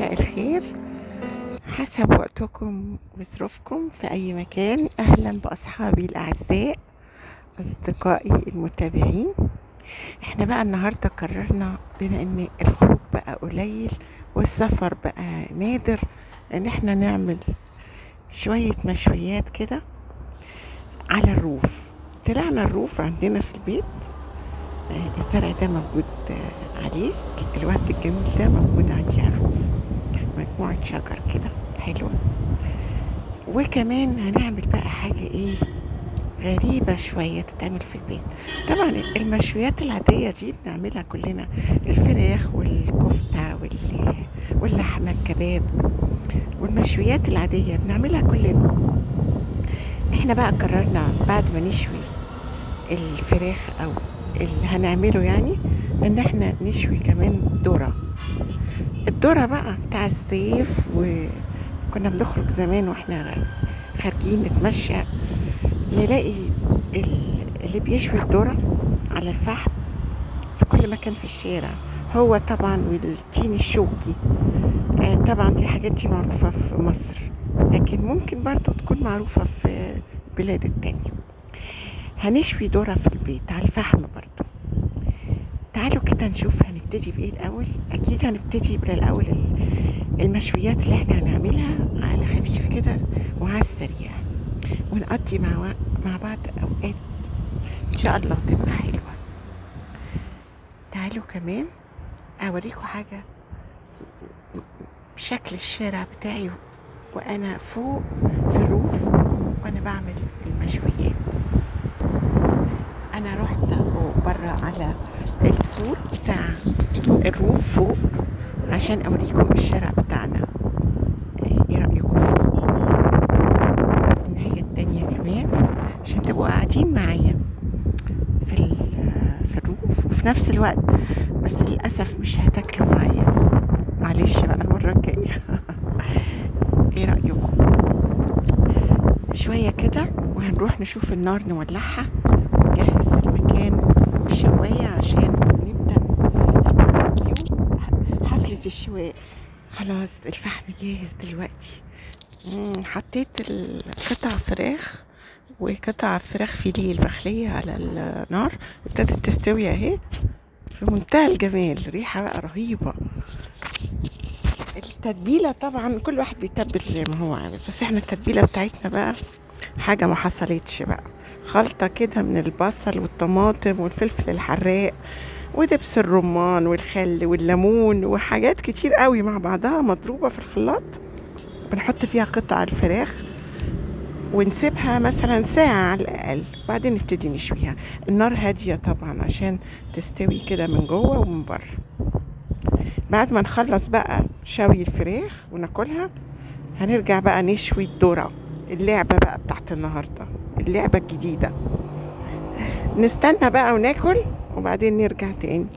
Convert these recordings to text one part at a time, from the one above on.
مساء الخير حسب وقتكم وظروفكم في أي مكان أهلا بأصحابي الأعزاء أصدقائي المتابعين احنا بقى النهاردة قررنا بما ان الخروج بقى قليل والسفر بقى نادر ان احنا نعمل شوية مشويات كده على الروف طلعنا الروف عندنا في البيت آه، الزرع ده موجود آه، عليه الورد الجميل ده موجود عندي على الروف مجموعة شجر كده حلوة وكمان هنعمل بقى حاجة ايه غريبة شوية تتعمل في البيت طبعا المشويات العادية دي بنعملها كلنا الفراخ والكفتة وال- واللحمة الكباب والمشويات العادية بنعملها كلنا احنا بقى قررنا بعد ما نشوي الفراخ او اللي هنعمله يعني ان احنا نشوي كمان ذرة الذرة بقى بتاع الصيف وكنا بنخرج زمان واحنا خارجين نتمشى نلاقي ال- اللي بيشوي الذرة على الفحم في كل مكان في الشارع هو طبعا والتين الشوكي آه، طبعا دي حاجات دي معروفة في مصر لكن ممكن برضو تكون معروفة في البلاد التانية هنشوي ذرة في البيت على الفحم برضو تعالوا كده نشوف هنبتدي بإيه الأول أكيد هنبتدي بالأول ال- المشويات اللي احنا هنعملها على خفيف كده وعلى السريع ونقضي مع وق- مع بعض أوقات إن شاء الله تبقى حلوة تعالوا كمان أوريكم حاجة شكل الشارع بتاعي وأنا فوق في الروف وأنا بعمل المشويات أنا رحت بره على السور بتاع الروف فوق عشان أوريكم الشارع بتاعنا إيه رأيكم فيه الناحية التانية كمان عشان تبقوا قاعدين معايا في ال- في الروف وفي نفس الوقت بس للأسف مش هتاكلوا معايا معلش بقى المرة الجاية ايه رأيكم شوية كده وهنروح نشوف النار نولعها ونجهز المكان الشواية عشان نبدأ الباربيكيو حفلة الشواء خلاص الفحم جاهز دلوقتي مم، حطيت ال- قطع فراخ وقطع فراخ فيليه المخلية على النار ابتدت تستوي اهي في منتهى الجمال ريحة بقى رهيبة التتبيلة طبعا كل واحد بيتبل زي ما هو عاوز بس احنا التتبيلة بتاعتنا بقى حاجة ما حصلتش بقى خلطة كده من البصل والطماطم والفلفل الحراق ودبس الرمان والخل والليمون وحاجات كتير قوي مع بعضها مضروبة في الخلاط بنحط فيها قطع الفراخ ونسيبها مثلا ساعة على الأقل بعدين نبتدي نشويها النار هادية طبعا عشان تستوي كده من جوه ومن بره بعد ما نخلص بقى شوي الفراخ وناكلها هنرجع بقى نشوي الذرة اللعبة بقى بتاعت النهاردة اللعبة الجديدة نستنى بقى وناكل وبعدين نرجع تاني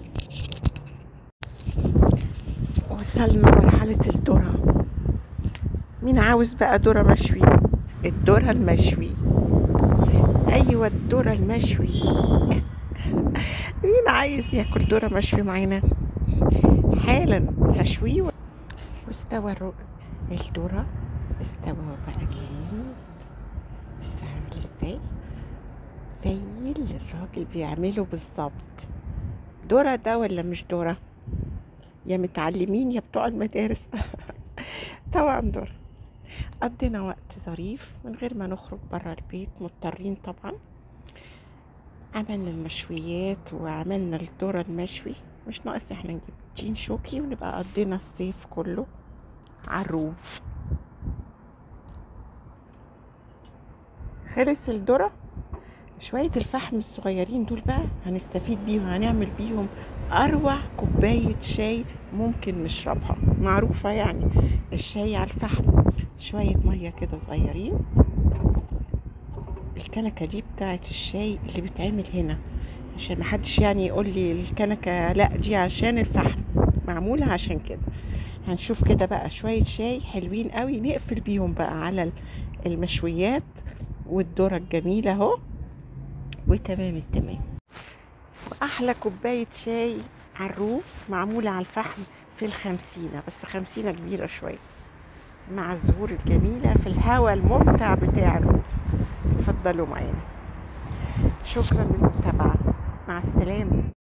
وصلنا مرحلة الذرة مين عاوز بقى ذرة مشوي الذرة المشوي ايوه الذرة المشوي مين عايز ياكل ذرة مشوي معانا حالا هشويه و- واستوى الرق الذرة استوى بقى جميل بس عامل ازاي زي اللي الراجل بيعمله بالظبط ذرة ده ولا مش ذرة يا متعلمين يا بتوع المدارس طبعا ذرة قضينا وقت ظريف من غير ما نخرج برا البيت مضطرين طبعا عملنا المشويات وعملنا الذرة المشوي مش ناقص احنا نجيب تين شوكي ونبقى قضينا الصيف كله على الروف خلص الذرة شوية الفحم الصغيرين دول بقى هنستفيد بيهم هنعمل بيهم أروع كوباية شاي ممكن نشربها معروفة يعني الشاي على الفحم شوية مية كده صغيرين الكنكة دي بتاعت الشاي اللي بتعمل هنا عشان محدش يعني يقول لي الكنكة لا دي عشان الفحم معمولة عشان كده هنشوف كده بقى شوية شاي حلوين قوي نقفل بيهم بقى على ال- المشويات والذرة الجميلة اهو وتمام التمام واحلى كوباية شاي على الروف معمولة على الفحم في الخمسينة بس خمسينة كبيرة شوية مع الزهور الجميلة في الهواء الممتع بتاع الروف اتفضلوا معانا شكرا للمتابعة مع السلامة